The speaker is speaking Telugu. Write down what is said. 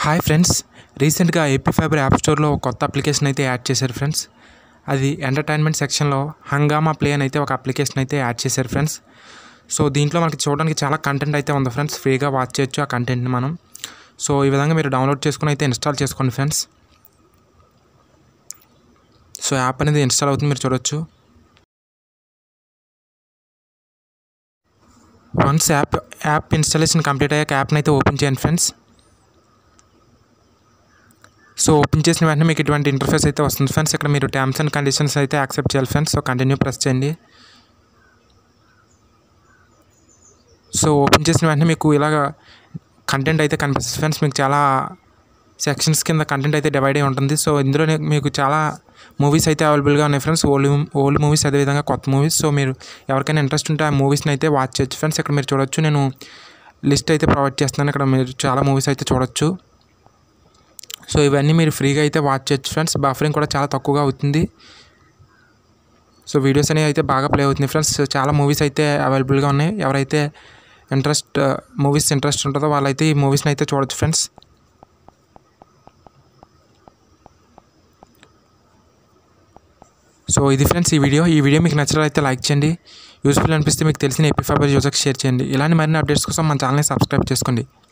హాయ్ ఫ్రెండ్స్ రీసెంట్గా ఏపీ ఫైబర్ యాప్ స్టోర్లో ఒక కొత్త అప్లికేషన్ అయితే యాడ్ చేశారు ఫ్రెండ్స్ అది ఎంటర్టైన్మెంట్ సెక్షన్లో హంగామా ప్లే అని అయితే ఒక అప్లికేషన్ అయితే యాడ్ చేశారు ఫ్రెండ్స్ సో దీంట్లో మనకి చూడడానికి చాలా కంటెంట్ అయితే ఉంది ఫ్రెండ్స్ ఫ్రీగా వాచ్ చేయొచ్చు ఆ కంటెంట్ని మనం సో ఈ విధంగా మీరు డౌన్లోడ్ చేసుకుని అయితే ఇన్స్టాల్ చేసుకోండి ఫ్రెండ్స్ సో యాప్ అనేది ఇన్స్టాల్ అవుతుంది మీరు చూడొచ్చు once app app installation complete అయ్యాక యాప్ని అయితే ఓపెన్ చేయండి ఫ్రెండ్స్ సో ఓపెన్ చేసిన వెంటనే మీకు ఇటువంటి ఇంటర్ఫేస్ అయితే వస్తుంది ఫ్రెండ్స్ ఇక్కడ మీరు టర్మ్స్ అండ్ కండిషన్స్ అయితే యాక్సెప్ట్ చేయాలి ఫ్రెండ్స్ సో కంటిన్యూ ప్రెస్ చేయండి సో ఓపెన్ చేసిన వెంటనే మీకు ఇలాగ కంటెంట్ అయితే కనిపిస్తుంది ఫ్రెండ్స్ మీకు చాలా సెక్షన్స్ కింద కంటెంట్ అయితే డివైడ్ అయి ఉంటుంది సో ఇందులోనే మీకు చాలా మూవీస్ అయితే అవైలబుల్గా ఉన్నాయి ఫ్రెండ్స్ ఓల్డ్ ఓల్డ్ మూవీస్ అదేవిధంగా కొత్త మూవీస్ సో మీరు ఎవరికైనా ఇంట్రెస్ట్ ఉంటే ఆ మూవీస్ని అయితే వాచ్ చేయొచ్చు ఫ్రెండ్స్ ఇక్కడ మీరు చూడొచ్చు నేను లిస్ట్ అయితే ప్రొవైడ్ చేస్తున్నాను ఇక్కడ మీరు చాలా మూవీస్ అయితే చూడొచ్చు సో ఇవన్నీ మీరు ఫ్రీగా అయితే వాచ్ చేయొచ్చు ఫ్రెండ్స్ బఫరింగ్ కూడా చాలా తక్కువగా అవుతుంది సో వీడియోస్ అనేవి అయితే బాగా ప్లే అవుతుంది ఫ్రెండ్స్ చాలా మూవీస్ అయితే అవైలబుల్గా ఉన్నాయి ఎవరైతే ఇంట్రెస్ట్ మూవీస్ ఇంట్రెస్ట్ ఉంటుందో వాళ్ళైతే ఈ మూవీస్ని అయితే చూడొచ్చు ఫ్రెండ్స్ సో ఇది ఫ్రెండ్స్ ఈ వీడియో ఈ వీడియో మీకు నచ్చినట్లయితే లైక్ చేయండి యూస్ఫుల్ అనిపిస్తే మీకు తెలిసిన ఏపీ ఫైబర్ యూజర్కి షేర్ చేయండి ఇలాంటి మరిన్ని అప్డేట్స్ కోసం మన ఛానల్ని సబ్స్క్రైబ్ చేసుకోండి